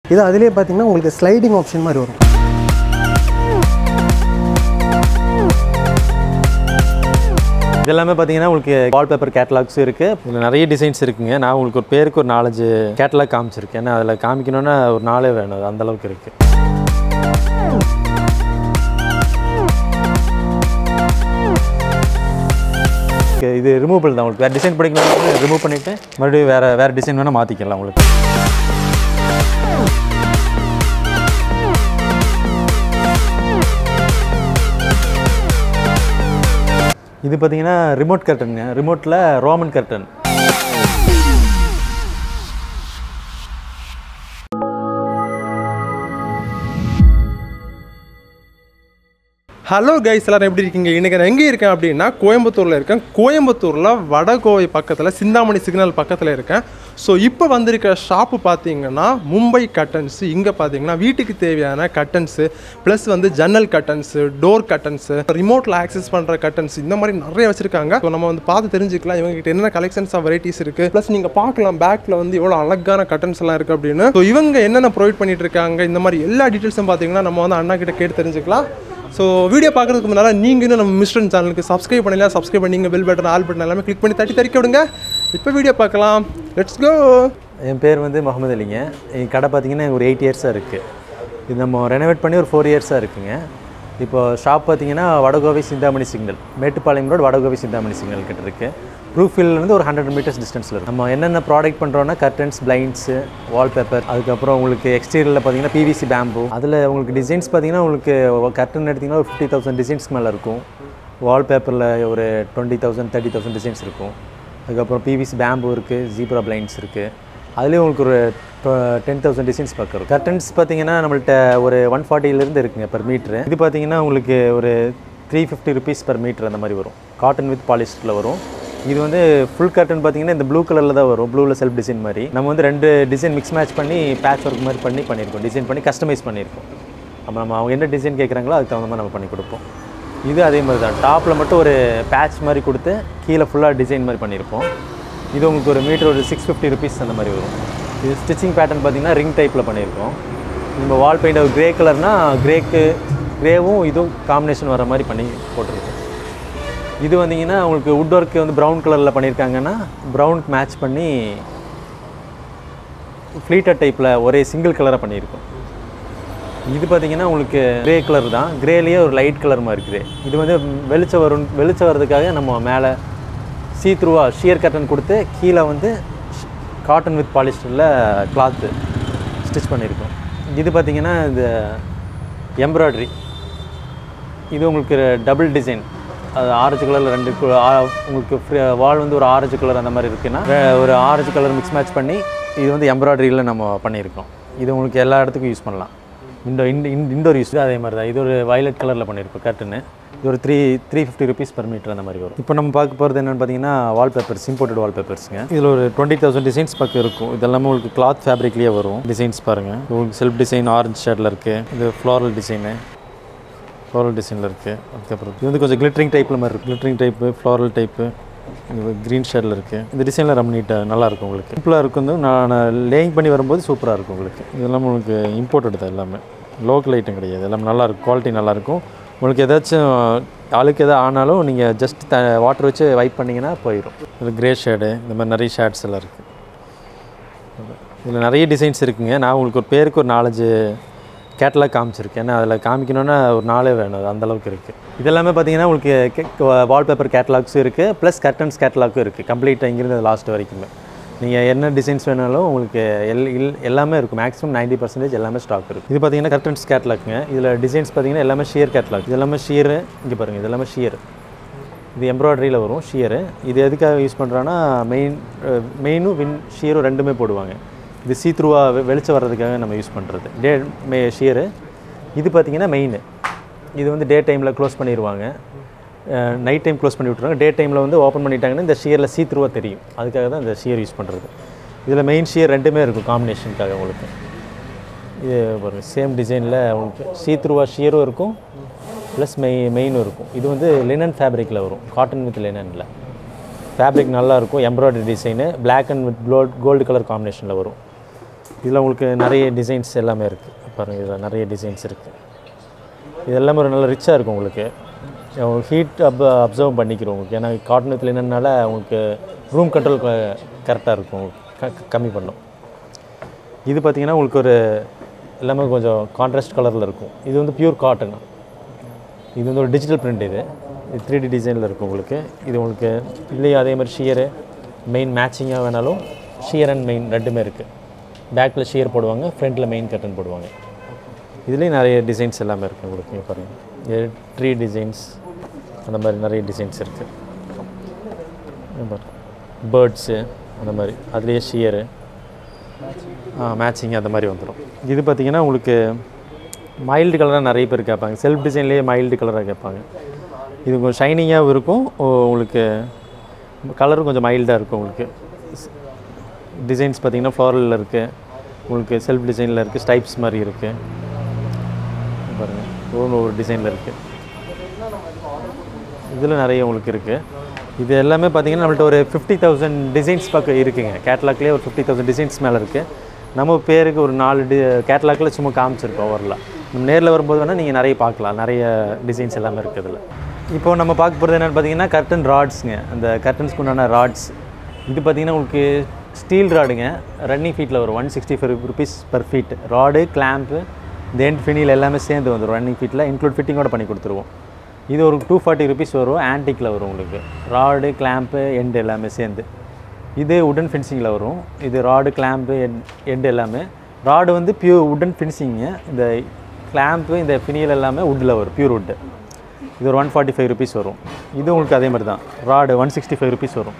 இது அதிலே பார்த்தீங்கன்னா உங்களுக்கு ஸ்லைடிங் ஆப்ஷன் மாதிரி வரும் இது எல்லாமே பார்த்தீங்கன்னா உங்களுக்கு வால்பேப்பர் கேட்டலாக்ஸ் இருக்குது இதில் நிறைய டிசைன்ஸ் இருக்குங்க நான் உங்களுக்கு ஒரு பேருக்கு ஒரு நாலஞ்சு கேட்டலாக் காமிச்சிருக்கேன் ஏன்னா அதில் காமிக்கணுன்னா ஒரு நாளே வேணும் அந்த அளவுக்கு இருக்குது இது ரிமூவபிள் தான் உங்களுக்கு வேறு டிசைன் படிக்கணும் ரிமூவ் பண்ணிவிட்டு மறுபடியும் வேறு வேறு டிசைன் வேணால் மாற்றிக்கலாம் உங்களுக்கு இது பார்த்தீங்கன்னா ரிமோட் கர்டனுங்க ரிமோட்டில் ரோமன் கர்டன் ஹலோ கைஸ் எல்லாரும் எப்படி இருக்கீங்க இன்றைக்கி நான் எங்கே இருக்கேன் அப்படின்னா கோயம்புத்தூரில் இருக்கேன் கோயம்புத்தூரில் வடகோவை பக்கத்தில் சிந்தாமணி சிக்னல் பக்கத்தில் இருக்கேன் ஸோ இப்போ வந்திருக்க ஷாப்பு பார்த்தீங்கன்னா மும்பை கட்டன்ஸ் இங்கே பார்த்தீங்கன்னா வீட்டுக்கு தேவையான கட்டன்ஸு ப்ளஸ் வந்து ஜன்னல் கட்டன்ஸு டோர் கட்டன்ஸு ரிமோட்டில் ஆக்சஸ் பண்ணுற கட்டன்ஸ் இந்த மாதிரி நிறைய வச்சுருக்காங்க ஸோ நம்ம வந்து பார்த்து தெரிஞ்சுக்கலாம் இவங்ககிட்ட என்னென்ன கலெக்ஷன்ஸ் ஆஃப் வெரைட்டிஸ் இருக்குது ப்ளஸ் நீங்கள் பார்க்கலாம் பேக்கில் வந்து எவ்வளோ அழகான கட்டன்ஸ் எல்லாம் இருக்குது அப்படின்னு ஸோ இவங்க என்னென்ன ப்ரொவைட் பண்ணிட்டு இருக்காங்க இந்த மாதிரி எல்லா டீட்டெயில்ஸும் பார்த்தீங்கன்னா நம்ம வந்து அண்ணா கிட்ட கேட்டு தெரிஞ்சுக்கலாம் ஸோ வீடியோ பார்க்குறதுக்கு முன்னால் நீங்கள் இன்னும் நம்ம மிஸ்டன் சேனலுக்கு சப்ஸ்கிரைப் பண்ணல சப்ஸ்கிரைப் பண்ணி பெல் பட்டன் ஆல் பட்டன் எல்லாமே கிளிக் பண்ணி தட்டி தறிக்க விடுங்க இப்போ வீடியோ பார்க்கலாம் லெட்ஸ் கோ என் பேர் வந்து முகமது அலிங்க என் கடை பார்த்தீங்கன்னா ஒரு எயிட் இயர்ஸாக இருக்குது இது நம்ம ரெனோவேட் பண்ணி ஒரு ஃபோர் இயர்ஸாக இருக்குங்க இப்போ ஷாப் பார்த்தீங்கன்னா Vadakovai Chinthamani signal Mettupalayam road Vadakovai Chinthamani signal கிட்ட இருக்குது ப்ரூஃபில்லேருந்து ஒரு ஹண்ட்ரட் மீட்டர்ஸ் டிஸ்டன்ஸில் இருக்குது நம்ம என்னென்ன ப்ராடக்ட் பண்ணுறோன்னா கர்டன்ஸ் பிளைண்ட்ஸு வால்பேப்பர் அதுக்கப்புறம் உங்களுக்கு எக்ஸ்டீரியரில் பார்த்தீங்கன்னா பிவிசி பேம்பு அதில் உங்களுக்கு டிசைன்ஸ் பார்த்தீங்கன்னா உங்களுக்கு கர்டன் எடுத்திங்கன்னா ஒரு ஃபிஃப்டி தௌசண்ட் டிசைன்ஸ்க்கு மேலே இருக்கும் வால்பேப்பரில் ஒரு twenty thousand thirty thousand designs இருக்கும் அதுக்கப்புறம் பிவிசி பேம்பு இருக்குது ஜீப்ரா பிளைண்ட்ஸ் இருக்குது அதுலேயும் உங்களுக்கு ஒரு டென் தௌசண்ட் டிசைன்ஸ் பக்கம் இருக்கும் கர்டன்ஸ் பார்த்தீங்கன்னா நம்மள்ட்ட ஒரு ஒன் ஃபார்ட்டிலேருந்து இருக்குங்க பர் மீட்ரு இது பார்த்தீங்கன்னா உங்களுக்கு ஒரு three fifty rupees per metre அந்த மாதிரி வரும் காட்டன் வித் பாலிஸ்டரில் வரும் இது வந்து ஃபுல் கர்டன் பார்த்தீங்கன்னா இந்த ப்ளூ கலரில் தான் வரும் ப்ளூவில் செல்ஃப் டிசைன் மாதிரி நம்ம வந்து ரெண்டு டிசைன் மிக்ஸ் மேட்ச் பண்ணி பேட்ச் ஒர்க் மாதிரி பண்ணி பண்ணியிருக்கோம் டிசைன் பண்ணி கஸ்டமைஸ் பண்ணியிருக்கோம் அப்போ நம்ம அவங்க என்ன டிசைன் கேட்குறாங்களோ அதுக்கு தகுந்த மாதிரி நம்ம பண்ணி கொடுப்போம் இது அதே மாதிரி தான் டாப்பில் மட்டும் ஒரு பேட்ச் மாதிரி கொடுத்து கீழே ஃபுல்லாக டிசைன் மாதிரி பண்ணியிருப்போம் இது உங்களுக்கு ஒரு மீட்டர் ஒரு சிக்ஸ் ஃபிஃப்டி ருபீஸ் அந்த மாதிரி வரும் இது ஸ்டிச்சிங் பேட்டர்ன் பார்த்தீங்கன்னா ரிங் டைப்பில் பண்ணியிருக்கோம் நம்ம வால் பெயிண்ட் ஒரு க்ரே கலர்னா க்ரேக்கு க்ரேவும் இதுவும் காம்பினேஷன் வர மாதிரி பண்ணி போட்டிருக்கோம் இது வந்தீங்கன்னா உங்களுக்கு வுட் ஒர்க்கு வந்து ப்ரௌன் கலரில் பண்ணியிருக்காங்கன்னா ப்ரௌனுக்கு மேட்ச் பண்ணி ஃப்ளீட்டர் டைப்பில் ஒரே சிங்கிள் கலராக பண்ணியிருக்கோம் இது பார்த்தீங்கன்னா உங்களுக்கு கிரே கலர் தான் கிரேலேயே ஒரு லைட் கலர் மாதிரி இருக்குது இது வந்து வெளிச்சம் வரும் வெளிச்சம் வர்றதுக்காக நம்ம மேலே சீ த்ரூவா ஷியர் கட்டன் கொடுத்து கீழே வந்து காட்டன் வித் பாலிஸ்டரில் கிளாத்து ஸ்டிச் பண்ணியிருக்கோம் இது பார்த்தீங்கன்னா இந்த எம்ப்ராய்டரி இது உங்களுக்கு டபுள் டிசைன் அது ஆரஞ்சு கலரில் ரெண்டு கு- ஆ- உங்களுக்கு வால் வந்து ஒரு ஆரஞ்சு கலர் அந்த மாதிரி இருக்குன்னா வே- ஒரு ஆரஞ்சு கலர் மிக்ஸ் மேட்ச் பண்ணி இது வந்து எம்ப்ராய்டரியில் நம்ம பண்ணியிருக்கோம் இது உங்களுக்கு எல்லா இடத்துக்கும் யூஸ் பண்ணலாம் இண்டோ இன் இண்டோர் யூஸ் அதே மாதிரி தான் இது ஒரு வயலட் கலரில் பண்ணியிருக்கோம் கர்ட்டுன்னு இது ஒரு three three fifty rupees per metre அந்த மாதிரி வரும் இப்போ நம்ம பார்க்க போகிறது என்னென்னு பார்த்தீங்கன்னா வால்பேப்பர்ஸ் இம்போர்ட்டட் வால்பேப்பர்ஸுங்க இதில் ஒரு டுவெண்ட்டி தௌசண்ட் டிசைன்ஸ் பக்கம் இருக்கும் இதெல்லாமே உங்களுக்கு கிளாத் ஃபேப்ரிக்லேயே வரும் டிசைன்ஸ் பாருங்கள் உங்களுக்கு செல்ஃப் டிசைன் ஆரஞ்சு ஷேடில் இருக்குது இது ஃப்ளாரல் டிசைனு ஃப்ளாரல் டிசைனில் இருக்குது அதுக்கப்புறம் இது வந்து கொஞ்சம் கிளிட்டரிங் டைப்பில் மாதிரி இருக்குது கிளிட்டரிங் டைப்பு ஃப்ளாரல் டைப்பு இது க்ரீன் ஷேடில் இருக்குது இந்த டிசைனில் ரொம்ப நீட்டாக நல்லாயிருக்கும் உங்களுக்கு சிம்பிளாக இருக்கும் வந்து நான் லேயிங் பண்ணி வரும்போது சூப்பராக இருக்கும் உங்களுக்கு இதெல்லாம் உங்களுக்கு இம்போர்ட்டட் தான் எல்லாமே லோக்கல் ஐட்டம் கிடையாது எல்லாம் நல்லாயிருக்கும் குவாலிட்டி நல்லாயிருக்கும் உங்களுக்கு ஏதாச்சும் ஆளுக்கு எதாவது ஆனாலும் நீங்கள் ஜஸ்ட் த வாட்டர் வச்சு வைப் பண்ணிங்கன்னா போயிடும் இது கிரே ஷேடு இந்த மாதிரி நிறைய ஷேட்ஸ் எல்லாம் இருக்குது இதில் நிறைய டிசைன்ஸ் இருக்குங்க நான் உங்களுக்கு ஒரு பேருக்கு ஒரு நாலஞ்சு கேட்டலாக் காமிச்சிருக்கேன் ஏன்னா அதில் காமிக்கணுன்னா ஒரு நாளே வேணும் அது அந்த அளவுக்கு இருக்குது இதெல்லாமே பார்த்தீங்கன்னா உங்களுக்கு வால்பேப்பர் கேட்டலாக்ஸும் இருக்குது ப்ளஸ் கர்டன்ஸ் கேட்டலாக்கும் இருக்குது கம்ப்ளீட்டாக இங்கிருந்து லாஸ்ட் வரைக்குமே நீங்கள் என்ன டிசைன்ஸ் வேணாலும் உங்களுக்கு எல் இல் எல்லாமே இருக்கும் மேக்ஸிமம் 90% பர்சன்டேஜ் எல்லாமே ஸ்டாக் இருக்குது இது பார்த்தீங்கன்னா கர்டன்ஸ் கேட்டலாக்குங்க இதில் டிசைன்ஸ் பார்த்தீங்கன்னா எல்லாமே ஷியர் கேட்டலாக் இது எல்லாமே ஷியரு இங்கே பாருங்கள் இது எல்லாமே ஷியர் இது எம்ப்ராய்டரியில் வரும் ஷியரு இது எதுக்காக யூஸ் பண்ணுறோன்னா மெயின் மெயினும் வின் ஷியரும் ரெண்டுமே போடுவாங்க இது சீத்ரூவாக வெளிச்சம் வர்றதுக்காக நம்ம யூஸ் பண்ணுறது டே மே ஷியரு இது பார்த்திங்கன்னா மெயின் இது வந்து டே டைமில் க்ளோஸ் பண்ணிடுவாங்க நைட் டைம் க்ளோஸ் பண்ணி விட்ருவாங்க டே டைமில் வந்து ஓப்பன் பண்ணிட்டாங்கன்னா இந்த ஷியரில் சீத்ரூவாக தெரியும் அதுக்காக தான் இந்த ஷியர் யூஸ் பண்ணுறது இதில் மெயின் ஷியர் ரெண்டுமே இருக்கும் காம்பினேஷனுக்காக உங்களுக்கு இது பாருங்கள் சேம் டிசைனில் உங்களுக்கு சீத்ரூவா ஷியரும் இருக்கும் ப்ளஸ் மெய் மெயினும் இருக்கும் இது வந்து லினன் ஃபேப்ரிக்கில் வரும் காட்டன் வித் லினனில் ஃபேப்ரிக் நல்லா இருக்கும் embroidery design Black and with gold gold colour காம்பினேஷனில் வரும் இதில் உங்களுக்கு நிறைய டிசைன்ஸ் எல்லாமே இருக்குது பாருங்கள் இதில் நிறைய டிசைன்ஸ் இருக்குது இது எல்லாமே ஒரு நல்ல ரிச்சாக இருக்கும் உங்களுக்கு ஹீட் அப் அப்சர்வ் பண்ணிக்கிறோம் உங்களுக்கு ஏன்னா காட்டன் வித் லினன்னால உங்களுக்கு ரூம் கண்ட்ரோல் கரெக்டாக இருக்கும் க- கம்மி பண்ணும் இது பார்த்தீங்கன்னா உங்களுக்கு ஒரு எல்லாமே கொஞ்சம் கான்ட்ராஸ்ட் கலரில் இருக்கும் இது வந்து பியூர் காட்டன் இது வந்து ஒரு டிஜிட்டல் பிரிண்ட் இது இது த்ரீ டி டிசைனில் இருக்கும் உங்களுக்கு இது உங்களுக்கு இதுலேயே அதே மாதிரி ஷியரு மெயின் மேட்சிங்காக வேணாலும் ஷியர் அண்ட் மெயின் ரெண்டுமே இருக்குது பேக்கில் ஷியர் போடுவாங்க ஃப்ரண்ட்டில் மெயின் கட்டன் போடுவாங்க இதுலேயும் நிறைய டிசைன்ஸ் எல்லாமே இருக்குது உங்களுக்கு இங்க பாருங்க இது ட்ரீ டிசைன்ஸ் அந்த மாதிரி நிறைய டிசைன்ஸ் இருக்குது பேர்ட்ஸு அந்த மாதிரி அதுலேயே ஷியரு மேட்சிங் அந்த மாதிரி வந்துடும் இது பார்த்திங்கன்னா உங்களுக்கு மைல்டு கலராக நிறைய பேர் கேட்பாங்க செல்ஃப் டிசைன்லேயே மைல்டு கலராக கேட்பாங்க இது கொஞ்சம் ஷைனிங்காகவும் இருக்கும் ஓ- உங்களுக்கு கலரும் கொஞ்சம் மைல்டாக இருக்கும் உங்களுக்கு டிசைன்ஸ் பார்த்தீங்கன்னா ஃப்ளாரலில் இருக்குது உங்களுக்கு செல்ஃப் டிசைனில் இருக்குது ஸ்டைப்ஸ் மாதிரி இருக்குது பாருங்கள் ஒவ்வொரு ஒவ்வொரு டிசைனில் இருக்குது இதில் நிறைய உங்களுக்கு இருக்குது இது எல்லாமே பார்த்தீங்கன்னா நம்மள்ட்ட ஒரு ஃபிஃப்டி தௌசண்ட் டிசைன்ஸ் பக்கம் இருக்குங்க கேட்லாக்லேயே ஒரு ஃபிஃப்டி தௌசண்ட் டிசைன்ஸ் மேலே இருக்குது நம்ம பேருக்கு ஒரு நாலு டி கேட்லாக்கில் சும்மா காமிச்சிருக்கோம் ஓவரில் நம்ம நேரில் வரும்போது வேணால் நீங்கள் நிறைய பார்க்கலாம் நிறைய டிசைன்ஸ் எல்லாமே இருக்குது இதில் இப்போ நம்ம பார்க்க போகிறது என்னென்னு பார்த்தீங்கன்னா கர்டன் ராட்ஸுங்க அந்த கர்டன்ஸ்க்கு உண்டான ராட்ஸ் இது பார்த்தீங்கன்னா உங்களுக்கு ஸ்டீல் ராடுங்க ரன்னிங் ஃபீட்டில் வரும் one sixty five rupees per feet rod clamp இந்த எண்ட் ஃபினில் எல்லாமே சேர்ந்து வந்துடும் ரன்னிங் ஃபீட்டில் இன்க்ளூட் ஃபிட்டிங்கோட பண்ணி கொடுத்துருவோம் இது ஒரு டூ ஃபார்ட்டி ருபீஸ் வரும் ஆன்டிக்கில் வரும் உங்களுக்கு ராடு கிளாம்ப்பு எண்டு எல்லாமே சேர்ந்து இது உடன் ஃபினிஷிங்கில் வரும் இது ராடு கிளாம்ப்பு எண்டு எல்லாமே ராடு வந்து பியூர் உடன் ஃபினிஷிங்கு இந்த கிளாம்ப்பு இந்த ஃபினியல் எல்லாமே வுட்டில் வரும் பியூர் வுட்டு இது ஒரு ஒன் ஃபார்ட்டி ஃபைவ் ருபீஸ் வரும் இது உங்களுக்கு அதே மாதிரி தான் rod one sixty five rupees வரும்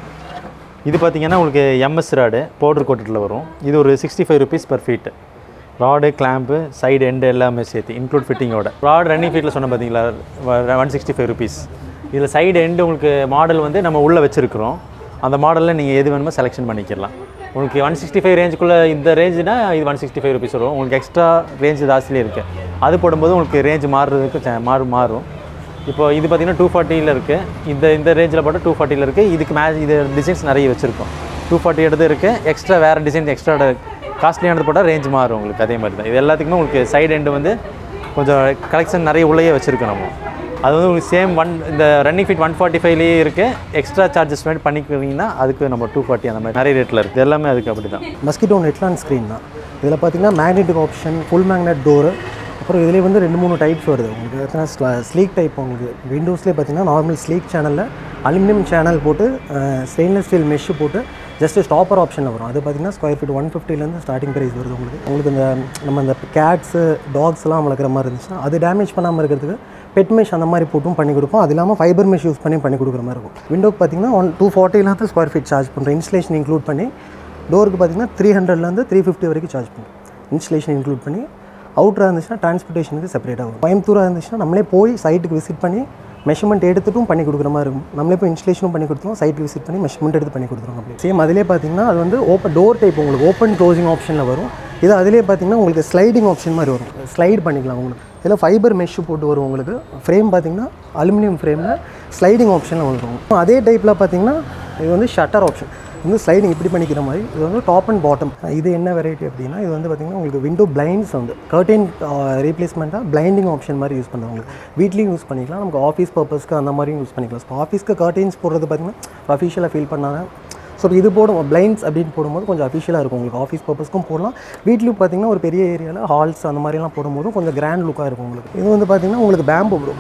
இது பார்த்தீங்கன்னா உங்களுக்கு எம்எஸ் ராடு பவுடர் கோட்டடில் வரும் இது ஒரு sixty five rupees per feet rod clamp side end எல்லாமே சேர்த்து இன்க்ளூட் ஃபிட்டிங்கோட ராட் ரன்னிங் ஃபீட்டில் சொன்ன பார்த்தீங்களா ஒன் சிக்ஸ்டி ஃபைவ் ருபீஸ் இதில் சைடு எண்டு உங்களுக்கு மாடல் வந்து நம்ம உள்ளே வச்சுருக்கிறோம் அந்த மாடலில் நீங்கள் எது வேணுமோ செலெக்ஷன் பண்ணிக்கலாம் உங்களுக்கு ஒன் சிக்ஸ்டி ஃபைவ் ரேஞ்சுக்குள்ளே இந்த ரேஞ்சுனா இது ஒன் சிக்ஸ்டி ஃபைவ் ருபீஸ் வரும் உங்களுக்கு எக்ஸ்ட்ரா ரேஞ்ச் ஜாஸ்தியிலே இருக்குது அது போடும்போது உங்களுக்கு ரேஞ்ச் மாறுறதுக்கு cha- மாறு மாறும் இப்போ இது பார்த்தீங்கன்னா டூ ஃபார்ட்டியில் இருக்குது இந்த இந்த ரேஞ்சில் போட்டால் டூ ஃபார்ட்டியில் இருக்குது இதுக்கு மேட்ச் இது டிசைன்ஸ் நிறைய வச்சுருக்கோம் டூ ஃபார்ட்டி எடுத்து இருக்குது எக்ஸ்ட்ரா வேறு டிசைன் எக்ஸ்ட்ரா காஸ்ட்லியானது போட்டால் ரேஞ்ச் மாறும் உங்களுக்கு அதே மாதிரி தான் இது எல்லாத்துக்குமே உங்களுக்கு சைடு எண்டு வந்து கொஞ்சம் கலெக்ஷன் நிறைய உள்ளேயே வச்சுருக்கோம் நம்ம அது வந்து உங்களுக்கு சேம் ஒன் இந்த ரன்னிங் ஃபீட் ஒன் ஃபார்ட்டி ஃபைவ்லேயே இருக்குது எக்ஸ்ட்ரா சார்ஜஸ் பண்ணி பண்ணிக்கிறீங்கன்னா அதுக்கு நம்ம டூ ஃபார்ட்டி அந்த மாதிரி நிறைய ரேட்டில் இருக்குது எல்லாமே அதுக்கு அப்படி தான் மஸ்கிட்டோ நெட்லான் ஸ்க்ரீன் தான் இதில் பார்த்தீங்கன்னா magnetic option full magnet door அப்புறம் இதுலேயே வந்து ரெண்டு மூணு டைப்ஸ் வருது உங்களுக்கு பார்த்தீங்கன்னா ஸ்லீக் டைப் உங்களுக்கு விண்டோஸ்லேயே பார்த்தீங்கன்னா நார்மல் ஸ்லீக் சேனலில் அலுமினியம் சேனல் போட்டு ஸ்டெயின்லெஸ் ஸ்டீல் மெஷ்ஷு போட்டு ஜஸ்ட் ஸ்டாப்பர் ஆப்ஷனில் வரும் அது பார்த்தீங்கன்னா ஸ்கொயர் ஃபீட் ஒன் ஃபிஃப்டிலேருந்து ஸ்டார்டிங் ப்ரைஸ் வருது உங்களுக்கு உங்களுக்கு இந்த நம்ம இந்த கேட்ஸு டாக்ஸ்லாம் வளர்க்குற மாதிரி இருந்துச்சுன்னா அது டேமேஜ் பண்ணாமல் இருக்கிறதுக்கு பெட் மெஷ் அந்த மாதிரி போட்டும் பண்ணி கொடுப்போம் அது இல்லாமல் ஃபைபர் மெஷ் யூஸ் பண்ணி பண்ணி கொடுக்குற மாதிரி இருக்கும் விண்டோக்கு பார்த்தீங்கன்னா ஒன் டூ ஃபார்ட்டிலேருந்து ஸ்கொயர் ஃபீட் சார்ஜ் பண்ணுறோம் இன்ஸ்டலேஷன் இன்க்ளூட் பண்ணி டோருக்கு பார்த்தீங்கன்னா த்ரீ ஹண்ட்ரட்லேருந்து த்ரீ ஃபிஃப்டி வரைக்கும் சார்ஜ் பண்ணுறோம் இன்ஸ்டலேஷன் இன்க்ளூட் பண்ணி அவுட்டராக இருந்துச்சுன்னா டிரான்ஸ்போர்ட்டேஷனுக்கு செப்பரேட்டாக வரும் கோயம்புத்தூராக இருந்துச்சுன்னா நம்மளே போய் சைட்டுக்கு விசிட் பண்ணி மெஷர்மெண்ட் எடுத்துட்டும் பண்ணி கொடுக்குற மாதிரி இருக்கும் நம்மளே போய் இன்ஸ்டலேஷனும் பண்ணி கொடுத்துருவோம் சைட்டுக்கு விசிட் பண்ணி மெஷர்மெண்ட் எடுத்து பண்ணி கொடுத்துருவோம் அப்படி சேம் அதிலே பார்த்தீங்கன்னா அது வந்து ஓப்பன் டோர் டைப் உங்களுக்கு ஓப்பன் க்ளோசிங் ஆப்ஷனில் வரும் இது அதிலே பார்த்தீங்கன்னா உங்களுக்கு ஸ்லைடிங் ஆப்ஷன் மாதிரி வரும் ஸ்லைட் பண்ணிக்கலாம் உங்களுக்கு இதில் ஃபைபர் மெஷ் போட்டு வரும் உங்களுக்கு ஃப்ரேம் பார்த்தீங்கன்னா அலுமினியம் ஃப்ரேமில் ஸ்லைடிங் ஆப்ஷனில் வந்துடும் அதே டைப்பில் பார்த்தீங்கன்னா இது வந்து ஷட்டர் ஆப்ஷன் வந்து ஸ்லைடிங் இப்படி பண்ணிக்கிற மாதிரி இது வந்து டாப் அண்ட் பாட்டம் இது என்ன வெரைட்டி அப்படின்னா இது வந்து பார்த்திங்கன்னா உங்களுக்கு விண்டோ பிளைண்ட்ஸ் வந்து கர்டைன் ரீப்ளேஸ்மெண்ட்டாக பிளைண்டிங் ஆப்ஷன் மாதிரி யூஸ் பண்ணுறோம் உங்களுக்கு வீட்லேயும் யூஸ் பண்ணிக்கலாம் நமக்கு ஆஃபீஸ் பர்பஸ்க்கு அந்த மாதிரியும் யூஸ் பண்ணிக்கலாம் ஸோ ஆஃபீஸ்க்கு கர்டைன்ஸ் போடுறது பார்த்திங்கன்னா அஃபிஷியலாக ஃபீல் பண்ணாங்க ஸோ இது போடும் பிளைண்ட்ஸ் அப்படின்னு போடும்போது கொஞ்சம் அஃபிஷியலாக இருக்கும் உங்களுக்கு ஆஃபீஸ் பர்பஸ்க்கும் போடலாம் வீட்லேயும் பார்த்தீங்கன்னா ஒரு பெரிய ஏரியாவில் ஹால்ஸ் அந்த மாதிரிலாம் போடும்போது கொஞ்சம் கிராண்ட் லுக்காக இருக்கும் உங்களுக்கு இது வந்து பார்த்திங்கன்னா உங்களுக்கு பேம்பு ப்ரோ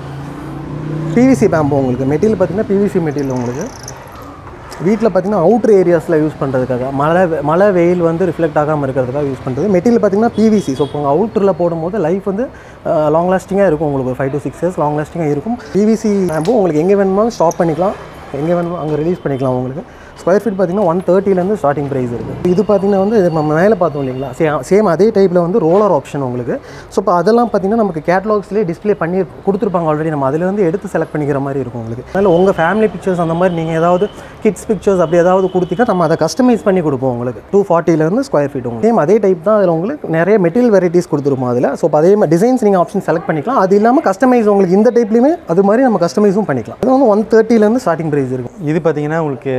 பிவிசி பேம்பு உங்களுக்கு மெட்டீரியல் பார்த்தீங்கன்னா பிவிசி மெட்டீரியல் உங்களுக்கு வீட்டில் பார்த்தீங்கன்னா அவுட்டர் ஏரியாஸில் யூஸ் பண்ணுறதுக்காக மழை மழை வெயில் வந்து ரிஃப்ளெக்ட் ஆகாமல் இருக்கிறதுக்காக யூஸ் பண்ணுறது மெட்டீரியல் பார்த்தீங்கன்னா பிவிசி ஸோ இப்போ உங்கள் அவுட்டரில் போடும்போது லைஃப் வந்து லாங் லாஸ்டிங்காக இருக்கும் உங்களுக்கு ஒரு five to six years long லாஸ்டிங்காக இருக்கும் பிவிசி பேம்பு உங்களுக்கு எங்கே வேணுமாலும் ஸ்டாப் பண்ணிக்கலாம் எங்கே வேணுமோ அங்கே ரிலீஸ் பண்ணிக்கலாம் உங்களுக்கு ஸ்கொயர் ஃபீட் பார்த்தீங்கன்னா ஒன் தேர்ட்டிலேருந்து ஸ்டார்டிங் ப்ரைஸ் இருக்குது இது பார்த்தீங்கன்னா வந்து இது நம்ம மேலே பார்த்தோம் இல்லைங்களா சேம் சேம் அதே டைப்பில் வந்து ரோலர் ஆப்ஷன் உங்களுக்கு ஸோ இப்போ அதெல்லாம் பார்த்தீங்கன்னா நமக்கு கேட்லாக்ஸ்லேயே டிஸ்ப்ளே பண்ணி கொடுத்துருப்பாங்க ஆல்ரெடி நம்ம அதில் வந்து எடுத்து செலக்ட் பண்ணிக்கிற மாதிரி இருக்கும் உங்களுக்கு அதனால் உங்கள் ஃபேமிலி பிக்சர்ஸ் அந்த மாதிரி நீங்கள் ஏதாவது கிட்ஸ் பிக்சர்ஸ் அப்படி ஏதாவது கொடுத்தீங்கன்னா நம்ம அதை கஸ்டமைஸ் பண்ணி கொடுப்போம் உங்களுக்கு டூ ஃபார்ட்டிலேருந்து ஸ்கொயர் ஃபீட் உங்களுக்கு சேம் அதே டைப் தான் அதில் உங்களுக்கு நிறைய மெட்டீரியல் வெரைட்டிஸ் கொடுத்துருப்போம் அதில் ஸோ இப்போ அதே மாதிரி டிசைன்ஸ் நீங்கள் ஆப்ஷன் செலக்ட் பண்ணிக்கலாம் அது இல்லாமல் கஸ்டமைஸ் உங்களுக்கு இந்த டைப்லையுமே அது மாதிரி நம்ம கஸ்டமைஸும் பண்ணிக்கலாம் அது வந்து ஒன் தேர்ட்டிலேருந்து ஸ்டார்டிங் ப்ரைஸ் இருக்கும் இது பார்த்தீங்கன்னா உங்களுக்கு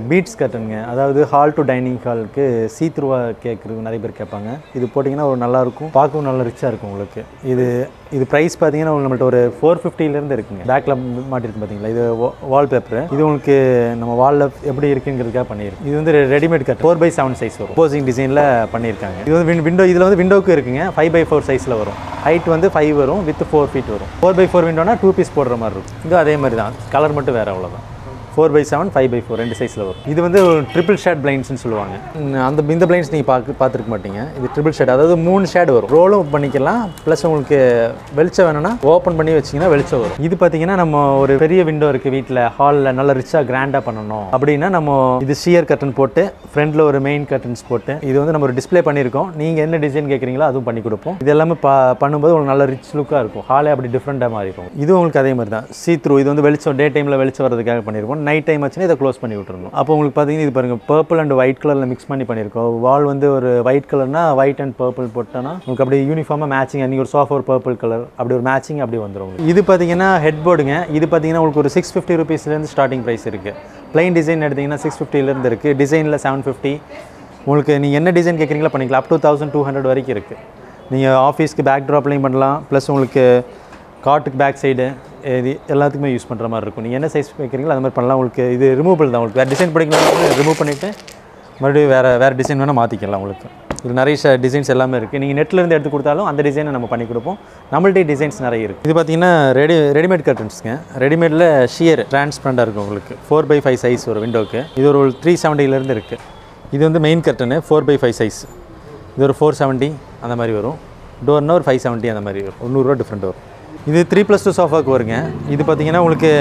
பீட்ஸ் கட்டனுங்க அதாவது ஹால் டு டைனிங் ஹாலுக்கு சீத்ருவாக கேட்குறது நிறைய பேர் கேட்பாங்க இது போட்டிங்கன்னா ஒரு நல்லாயிருக்கும் பார்க்கவும் நல்லா ரிச்சாக இருக்கும் உங்களுக்கு இது இது ப்ரைஸ் பார்த்தீங்கன்னா உங்களுக்கு நம்மள்ட்ட ஒரு ஃபோர் ஃபிஃப்டிலேருந்து இருக்குங்க பேக்கில் மாட்டிருக்கு பார்த்தீங்களா இது வால் பேப்பர் இது உங்களுக்கு நம்ம வாலில் எப்படி இருக்குங்கிறதுக்காக பண்ணியிருக்கு இது வந்து readymade cut four by seven size வரும் போசிங் டிசைனில் பண்ணியிருக்காங்க இது வந்து விண்டோ இதில் வந்து விண்டோக்கு இருக்குங்க ஃபைவ் பை ஃபோர் சைஸில் வரும் ஹைட் வந்து ஃபைவ் வரும் வித் ஃபோர் ஃபீட் வரும் ஃபோர் பை ஃபோர் விண்டோனா டூ பீஸ் போடுற மாதிரி இருக்கும் இது அதே மாதிரி தான் கலர் மட்டும் வேறு அவ்வளோதான் four by seven five by four ரெண்டு சைஸில் வரும் இது வந்து ட்ரிபிள் ஷேட் பிளைண்ட்ஸ்னு சொல்லுவாங்க ம், அந்த இந்த பிளைண்ட்ஸ் நீங்கள் பார்க்க பார்த்துருக்க மாட்டீங்க இது ட்ரிபிள் ஷேட் அதாவது மூணு ஷேட் வரும் ரோலும் பண்ணிக்கலாம் ப்ளஸ் உங்களுக்கு வெளிச்சம் வேணும்னா ஓப்பன் பண்ணி வச்சிங்கன்னா வெளிச்சம் வரும் இது பார்த்தீங்கன்னா நம்ம ஒரு பெரிய விண்டோ இருக்குது வீட்டில் ஹாலில் நல்லா ரிச்சாக கிராண்டாக பண்ணணும் அப்படின்னா நம்ம இது ஷியர் கர்டன் போட்டு ஃப்ரண்ட்டில் ஒரு மெயின் கர்டன்ஸ் போட்டு இது வந்து நம்ம ஒரு டிஸ்ப்ளே பண்ணியிருக்கோம் நீங்கள் என்ன டிசைன் கேட்குறீங்களோ அதுவும் பண்ணி கொடுப்போம் இது எல்லாமே பா பண்ணும்போது உங்களுக்கு நல்ல ரிச் லுக்காக இருக்கும் ஹாலே அப்படி டிஃப்ரெண்ட்டாக மாறிடும் இது உங்களுக்கு அதே மாதிரி தான் சீ த்ரூ இது வந்து வெளிச்சம் டே டைமில் வெளிச்சம் வரதுக்காக பண்ணியிருக்கோம் நைட் டைம் ஆச்சுன்னா இதை க்ளோஸ் பண்ணி விட்டுருணும் அப்போ உங்களுக்கு பார்த்தீங்கன்னா இது பாருங்கள் பர்பிள் அண்ட் ஒயிட் கலரில் மிக்ஸ் பண்ணி பண்ணியிருக்கோம் வால் வந்து ஒரு ஒயிட் கலர்னா ஒயிட் அண்ட் பர்பிள் போட்டோன்னா உங்களுக்கு அப்படியே யூனிஃபார்மாக மேட்சிங் நீங்கள் ஒரு சோஃபா ஒரு பர்பிள் கலர் அப்படி ஒரு மேட்சிங் அப்படி வந்துடும் உங்களுக்கு. இது பார்த்தீங்கன்னா ஹெட் போர்டுங்க இது பார்த்தீங்கன்னா உங்களுக்கு ஒரு சிக்ஸ் ஃபிஃப்டி ருபீஸ்லேருந்து ஸ்டார்டிங் ப்ரைஸ் இருக்குது ப்ளைன் டிசைன் எடுத்தீங்கன்னா சிக்ஸ் ஃபிஃப்டிலேருந்து இருக்குது டிசைனில் செவன் ஃபிஃப்டி உங்களுக்கு நீங்கள் என்ன டிசைன் கேட்குறீங்களோ பண்ணிக்கலாம் up to thousand two hundred வரைக்கும் இருக்குது நீங்கள் ஆஃபீஸ்க்கு பேக் ட்ராப்லையும் பண்ணலாம் ப்ளஸ் உங்களுக்கு காட்டுக்கு பேக் சைடு இது எல்லாத்துக்குமே யூஸ் பண்ணுற மாதிரி இருக்கும் நீங்கள் என்ன சைஸ் வைக்கிறீங்களோ அது மாதிரி பண்ணலாம் உங்களுக்கு இது ரிமூவபிள் தான் உங்களுக்கு வேறு டிசைன் படிக்கணும் ரிமூவ் பண்ணிவிட்டு மறுபடியும் வேறு வேறு டிசைன் வேணால் மாற்றிக்கலாம் உங்களுக்கு இது நிறைய டிசைன்ஸ் எல்லாமே இருக்குது நீங்கள் நெட்லேருந்து எடுத்து கொடுத்தாலும் அந்த டிசைனை நம்ம பண்ணி கொடுப்போம் நம்மள்ட்டே டிசைன்ஸ் நிறைய இருக்குது இது பார்த்தீங்கன்னா ரெடி ரெடிமேட் கர்டன்ஸுங்க ரெடிமேடில் ஷியர் டிரான்ஸ்பரண்டாக இருக்கும் உங்களுக்கு ஃபோர் பை ஃபைவ் சைஸ் ஒரு விண்டோக்கு இது ஒரு த்ரீ செவன்ட்டிலேருந்து இருக்குது இது வந்து main curtain four by five size இது ஒரு ஃபோர் செவன்ட்டி அந்த மாதிரி வரும் டோர்னா ஒரு ஃபைவ் செவன்ட்டி அந்த மாதிரி வரும் ஒரு நூறுரூவா டிஃப்ரெண்ட் வரும் இது த்ரீ ப்ளஸ் டூ சோஃபாக்கு வருங்க இது பார்த்தீங்கன்னா உங்களுக்கு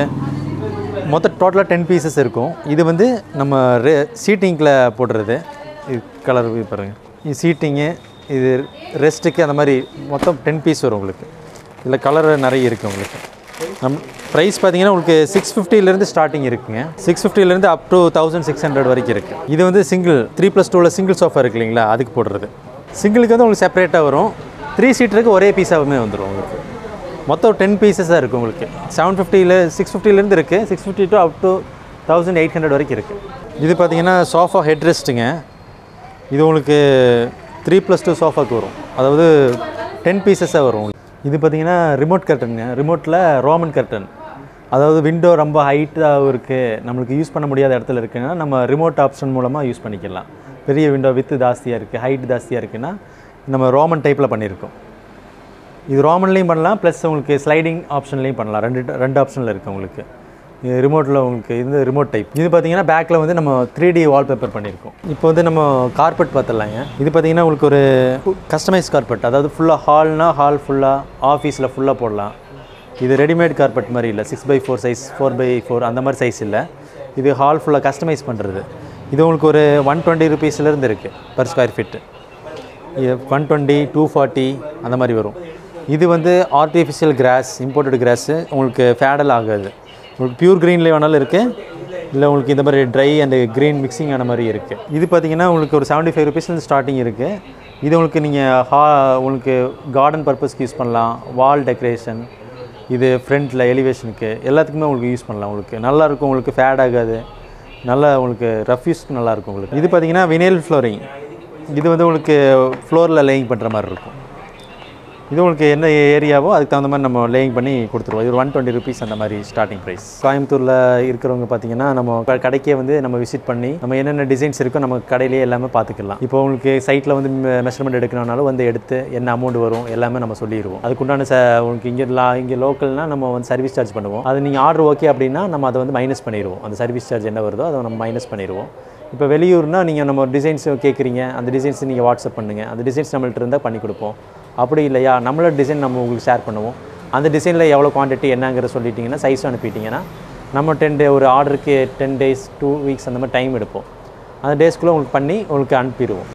மொத்தம் டோட்டலாக டென் பீசஸ் இருக்கும் இது வந்து நம்ம ரெ சீட்டிங்கில் போடுறது இது கலர் பாருங்க இது சீட்டிங்கு இது ரெஸ்ட்டுக்கு அந்த மாதிரி மொத்தம் டென் பீஸ் வரும் உங்களுக்கு இதில் கலர் நிறைய இருக்குது உங்களுக்கு நம் ப்ரைஸ் பார்த்தீங்கன்னா உங்களுக்கு சிக்ஸ் ஃபிஃப்டிலேருந்து ஸ்டார்டிங் இருக்குங்க சிக்ஸ் ஃபிஃப்டிலேருந்து up to thousand six hundred வரைக்கும் இருக்குது இது வந்து சிங்கிள் த்ரீ ப்ளஸ் டூவில் சிங்கிள் சோஃபா இருக்கு இல்லைங்களா அதுக்கு போடுறது சிங்கிளுக்கு வந்து உங்களுக்கு செப்பரேட்டாக வரும் த்ரீ சீட்டருக்கு ஒரே பீஸாகவுமே வந்துடும் உங்களுக்கு மொத்தம் டென் பீசஸாக இருக்குது உங்களுக்கு செவன் ஃபிஃப்டியில் சிக்ஸ் ஃபிஃப்டிலேருந்து இருக்குது six fifty to up to thousand eight hundred வரைக்கும் இருக்குது இது பார்த்தீங்கன்னா சோஃபா ஹெட் ரெஸ்ட்டுங்க இது உங்களுக்கு த்ரீ ப்ளஸ் டூ சோஃபாக்கு வரும் அதாவது டென் பீசஸாக வரும் உங்களுக்கு. இது பார்த்தீங்கன்னா ரிமோட் கர்ட்டனுங்க ரிமோட்டில் ரோமன் கர்டன் அதாவது விண்டோ ரொம்ப ஹைட்டாக இருக்குது நம்மளுக்கு யூஸ் பண்ண முடியாத இடத்துல இருக்குன்னா நம்ம ரிமோட் ஆப்ஷன் மூலமாக யூஸ் பண்ணிக்கலாம் பெரிய விண்டோ வித்து ஜாஸ்தியாக இருக்குது ஹைட் ஜாஸ்தியாக இருக்குன்னா நம்ம ரோமன் டைப்பில் பண்ணியிருக்கோம் இது ரோமன்லேயும் பண்ணலாம் ப்ளஸ் உங்களுக்கு ஸ்லைடிங் ஆப்ஷன்லேயும் பண்ணலாம் ரெண்டு ரெண்டு ஆப்ஷனில் இருக்குது உங்களுக்கு இது ரிமோட்டில் உங்களுக்கு இது ரிமோட் டைப் இது பார்த்தீங்கன்னா பேக்கில் வந்து நம்ம த்ரீ டி வால்பேப்பர் பண்ணியிருக்கோம் இப்போ வந்து நம்ம கார்பெட் பார்த்துடலாங்க இது பார்த்தீங்கன்னா உங்களுக்கு ஒரு கஸ்டமைஸ் கார்பெட் அதாவது ஃபுல்லாக ஹால்னா ஹால் ஃபுல்லாக ஆஃபீஸில் ஃபுல்லாக போடலாம் இது ரெடிமேட் கார்பெட் மாதிரி இல்லை six by four size four by four அந்த மாதிரி சைஸ் இல்லை இது ஹால் ஃபுல்லாக கஸ்டமைஸ் பண்ணுறது இது உங்களுக்கு ஒரு ஒன் டுவெண்ட்டி ருபீஸ்லேருந்து இருக்குது பர் ஸ்கொயர் ஃபீட்டு இது ஒன் டுவெண்ட்டி டூ ஃபார்ட்டி அந்த மாதிரி வரும் இது வந்து ஆர்டிஃபிஷியல் கிராஸ் இம்போர்ட்டட் கிராஸு உங்களுக்கு ஃபேடல் ஆகாது உங்களுக்கு பியூர் க்ரீன்லேயே வேணாலும் இருக்குது இல்லை உங்களுக்கு இந்த மாதிரி ட்ரை அண்ட் க்ரீன் மிக்சிங் ஆன மாதிரி இருக்குது இது பார்த்தீங்கன்னா உங்களுக்கு ஒரு செவன்ட்டி ஃபைவ் ருபீஸ்லேருந்து ஸ்டார்டிங் இருக்குது இது உங்களுக்கு நீங்கள் ஹா உங்களுக்கு கார்டன் பர்பஸ்க்கு யூஸ் பண்ணலாம் வால் டெக்கரேஷன் இது ஃப்ரண்ட்டில் எலிவேஷனுக்கு எல்லாத்துக்குமே உங்களுக்கு யூஸ் பண்ணலாம் உங்களுக்கு நல்லா இருக்கும் உங்களுக்கு ஃபேட் ஆகாது நல்லா உங்களுக்கு ரஃப் யூஸ்க்கு நல்லா இருக்கும் உங்களுக்கு இது பார்த்தீங்கன்னா வினைல் ஃப்ளோரிங் இது வந்து உங்களுக்கு ஃப்ளோரில் லேயிங் பண்ணுற மாதிரி இருக்கும் இது உங்களுக்கு என்ன ஏரியாவோ அதுக்கு தகுந்த மாதிரி நம்ம லேயிங் பண்ணி கொடுத்துருவோம் இது ஒரு ஒன் டுவெண்ட்டி ருபீஸ் அந்த மாதிரி ஸ்டார்டிங் ப்ரைஸ் கோயம்புத்தூரில் இருக்கிறவங்க பார்த்தீங்கன்னா நம்ம க- கடைக்கே வந்து நம்ம விசிட் பண்ணி நம்ம என்னென்ன டிசைன்ஸ் இருக்கோ நம்ம கடையிலேயே எல்லாமே பார்த்துக்கலாம் இப்போ உங்களுக்கு சைட்டில் வந்து மெஷர்மெண்ட் எடுக்கணும்னாலும் வந்து எடுத்து என்ன அமௌண்ட் வரும் எல்லாமே நம்ம சொல்லிடுவோம் அதுக்குண்டான ச உங்களுக்கு இங்கே லா இங்கே லோக்கல்னா நம்ம வந்து சர்வீஸ் சார்ஜ் பண்ணுவோம் அது நீங்கள் ஆர்டர் ஓகே அப்படின்னா நம்ம அதை வந்து மைனஸ் பண்ணிடுவோம் அந்த சர்வீஸ் சார்ஜ் என்ன வருதோ அதை நம்ம மைனஸ் பண்ணிடுவோம் இப்போ வெளியூர்னா நீங்கள் நம்ம டிசைன்ஸ் கேட்குறீங்க அந்த டிசைன்ஸ் நீங்கள் வாட்ஸ்அப் பண்ணுங்கள் அந்த டிசைன்ஸ் நம்மள்ட்ட இருந்தால் பண்ணி கொடுப்போம் அப்படி இல்லையா நம்மளோட டிசைன் நம்ம உங்களுக்கு ஷேர் பண்ணுவோம் அந்த டிசைனில் எவ்வளோ குவான்டிட்டி என்னங்கிற சொல்லிட்டீங்கன்னா சைஸ் அனுப்பிட்டீங்கன்னா நம்ம டென் டே ஒரு ஆர்டருக்கு டென் டேஸ் டூ வீக்ஸ் அந்த மாதிரி டைம் எடுப்போம் அந்த டேஸ்க்குள்ளே உங்களுக்கு பண்ணி உங்களுக்கு அனுப்பிடுவோம்